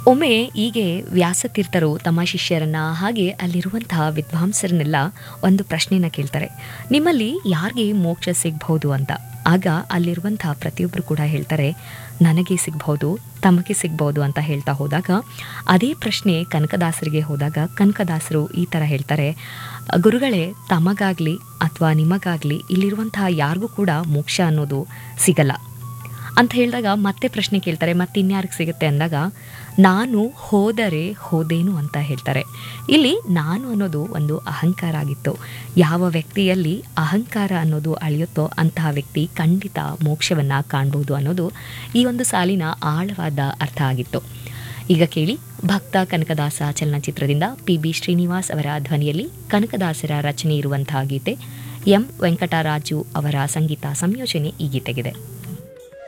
ಒಮ್ಮೆ ಹೀಗೆ ವ್ಯಾಸತೀರ್ಥರು ತಮ್ಮ ಶಿಷ್ಯರನ್ನ ಹಾಗೆ ಅಲ್ಲಿರುವಂತಹ ವಿದ್ವಾಂಸರನ್ನೆಲ್ಲ ಒಂದು ಪ್ರಶ್ನೆನ ಕೇಳ್ತಾರೆ ನಿಮ್ಮಲ್ಲಿ ಯಾರಿಗೆ ಮೋಕ್ಷ ಸಿಗ್ಬಹುದು ಅಂತ ಆಗ ಅಲ್ಲಿರುವಂತಹ ಪ್ರತಿಯೊಬ್ಬರು ಕೂಡ ಹೇಳ್ತಾರೆ ನನಗೆ ಸಿಗ್ಬಹುದು ತಮಗೆ ಸಿಗ್ಬಹುದು ಅಂತ ಹೇಳ್ತಾ ಹೋದಾಗ ಅದೇ ಪ್ರಶ್ನೆ ಕನಕದಾಸರಿಗೆ ಹೋದಾಗ ಕನಕದಾಸರು ಈ ಥರ ಹೇಳ್ತಾರೆ ಗುರುಗಳೇ ತಮಗಾಗಲಿ ಅಥವಾ ನಿಮಗಾಗಲಿ ಇಲ್ಲಿರುವಂತಹ ಯಾರಿಗೂ ಕೂಡ ಮೋಕ್ಷ ಅನ್ನೋದು ಸಿಗಲ್ಲ ಅಂತ ಹೇಳಿದಾಗ ಮತ್ತೆ ಪ್ರಶ್ನೆ ಕೇಳ್ತಾರೆ ಮತ್ತೆ ಇನ್ಯಾರಿಗೆ ಸಿಗುತ್ತೆ ಅಂದಾಗ ನಾನು ಹೋದರೆ ಹೋದೇನು ಅಂತ ಹೇಳ್ತಾರೆ ಇಲ್ಲಿ ನಾನು ಅನ್ನೋದು ಒಂದು ಅಹಂಕಾರ ಆಗಿತ್ತು ಯಾವ ವ್ಯಕ್ತಿಯಲ್ಲಿ ಅಹಂಕಾರ ಅನ್ನೋದು ಅಳಿಯುತ್ತೋ ಅಂತಹ ವ್ಯಕ್ತಿ ಖಂಡಿತ ಮೋಕ್ಷವನ್ನು ಕಾಣ್ಬೋದು ಅನ್ನೋದು ಈ ಒಂದು ಸಾಲಿನ ಆಳವಾದ ಅರ್ಥ ಆಗಿತ್ತು ಈಗ ಕೇಳಿ ಭಕ್ತ ಕನಕದಾಸ ಚಲನಚಿತ್ರದಿಂದ ಪಿ ಬಿ ಶ್ರೀನಿವಾಸ್ ಅವರ ಧ್ವನಿಯಲ್ಲಿ ಕನಕದಾಸರ ರಚನೆ ಇರುವಂತಹ ಗೀತೆ ಎಂ ವೆಂಕಟರಾಜು ಅವರ ಸಂಗೀತ ಸಂಯೋಜನೆ ಈ ಗೀತೆಗಿದೆ